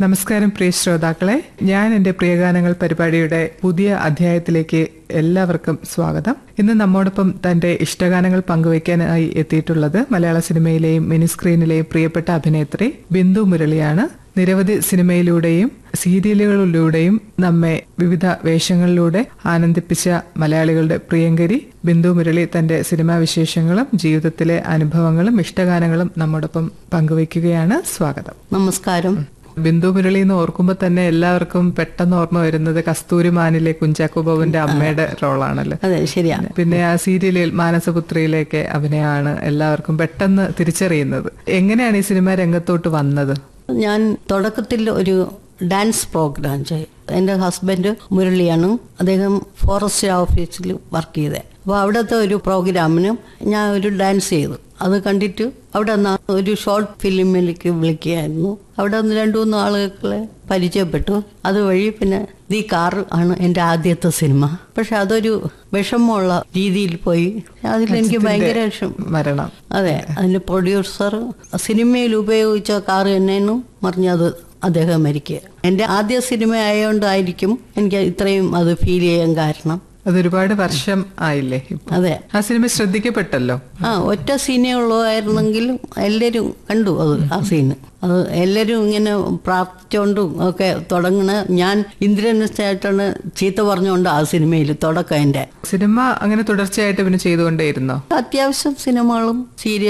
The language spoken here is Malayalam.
നമസ്കാരം പ്രിയ ശ്രോതാക്കളെ ഞാൻ എന്റെ പ്രിയഗാനങ്ങൾ പരിപാടിയുടെ പുതിയ അധ്യായത്തിലേക്ക് എല്ലാവർക്കും സ്വാഗതം ഇന്ന് നമ്മോടൊപ്പം തന്റെ ഇഷ്ടഗാനങ്ങൾ പങ്കുവയ്ക്കാനായി എത്തിയിട്ടുള്ളത് മലയാള സിനിമയിലെയും മിനി സ്ക്രീനിലെയും പ്രിയപ്പെട്ട അഭിനേത്രി ബിന്ദു മുരളിയാണ് നിരവധി സിനിമയിലൂടെയും സീരിയലുകളിലൂടെയും നമ്മെ വിവിധ വേഷങ്ങളിലൂടെ ആനന്ദിപ്പിച്ച മലയാളികളുടെ പ്രിയങ്കരി ബിന്ദു മുരളി തന്റെ സിനിമാ വിശേഷങ്ങളും ജീവിതത്തിലെ അനുഭവങ്ങളും ഇഷ്ടഗാനങ്ങളും നമ്മോടൊപ്പം പങ്കുവയ്ക്കുകയാണ് സ്വാഗതം നമസ്കാരം ബിന്ദു മുരളി എന്ന് ഓർക്കുമ്പോൾ തന്നെ എല്ലാവർക്കും പെട്ടെന്ന് ഓർമ്മ വരുന്നത് കസ്തൂരി മാനിലെ കുഞ്ചാക്കോ ബോബന്റെ അമ്മയുടെ റോളാണല്ലോ അതെ ശരിയാണ് പിന്നെ ആ സീരിയലിൽ മാനസപുത്രിയിലേക്ക് അഭിനയമാണ് എല്ലാവർക്കും പെട്ടെന്ന് തിരിച്ചറിയുന്നത് എങ്ങനെയാണ് ഈ സിനിമ രംഗത്തോട്ട് വന്നത് ഞാൻ തുടക്കത്തിൽ ഒരു ഡാൻസ് പ്രോഗ്രാം ചെയ്തു എൻ്റെ ഹസ്ബൻഡ് മുരളിയാണ് അദ്ദേഹം ഫോറസ്റ്റ് ഓഫീസിൽ വർക്ക് ചെയ്തത് അപ്പോൾ അവിടുത്തെ ഒരു പ്രോഗ്രാമിന് ഞാൻ ഒരു ഡാൻസ് ചെയ്തു അത് കണ്ടിട്ട് അവിടെ നിന്ന് ഒരു ഷോർട്ട് ഫിലിമിലേക്ക് വിളിക്കുകയായിരുന്നു അവിടെ നിന്ന് രണ്ടു മൂന്ന് ആളുകളെ പരിചയപ്പെട്ടു അതുവഴി പിന്നെ ദി കാർ ആണ് എൻ്റെ ആദ്യത്തെ സിനിമ പക്ഷെ അതൊരു വിഷമമുള്ള രീതിയിൽ പോയി അതിൽ എനിക്ക് ഭയങ്കര വിഷം മരണം അതെ അതിന്റെ പ്രൊഡ്യൂസർ സിനിമയിൽ ഉപയോഗിച്ച കാർ തന്നെയെന്നു പറഞ്ഞത് അദ്ദേഹം മരിക്കുക എൻ്റെ ആദ്യ സിനിമ ആയതുകൊണ്ടായിരിക്കും എനിക്ക് ഇത്രയും അത് ഫീൽ ചെയ്യാൻ കാരണം അതൊരുപാട് വർഷം ആയില്ലേ ഇപ്പൊ അതെ ആ സിനിമ ശ്രദ്ധിക്കപ്പെട്ടല്ലോ ആ ഒറ്റ സീനേ ഉള്ളതായിരുന്നെങ്കിലും എല്ലാവരും കണ്ടു അത് ആ സീന് അത് എല്ലാവരും ഇങ്ങനെ പ്രാർത്ഥിച്ചുകൊണ്ടും ഒക്കെ തുടങ്ങണ ഞാൻ ഇന്ദ്രനിച്ചായിട്ടാണ് ചീത്ത പറഞ്ഞുകൊണ്ട് ആ സിനിമയിൽ തുടക്കം എൻ്റെ സിനിമ അങ്ങനെ തുടർച്ചയായിട്ട് പിന്നെ ചെയ്തുകൊണ്ടേയിരുന്നോ അത്യാവശ്യം സിനിമകളും സീരിയൽ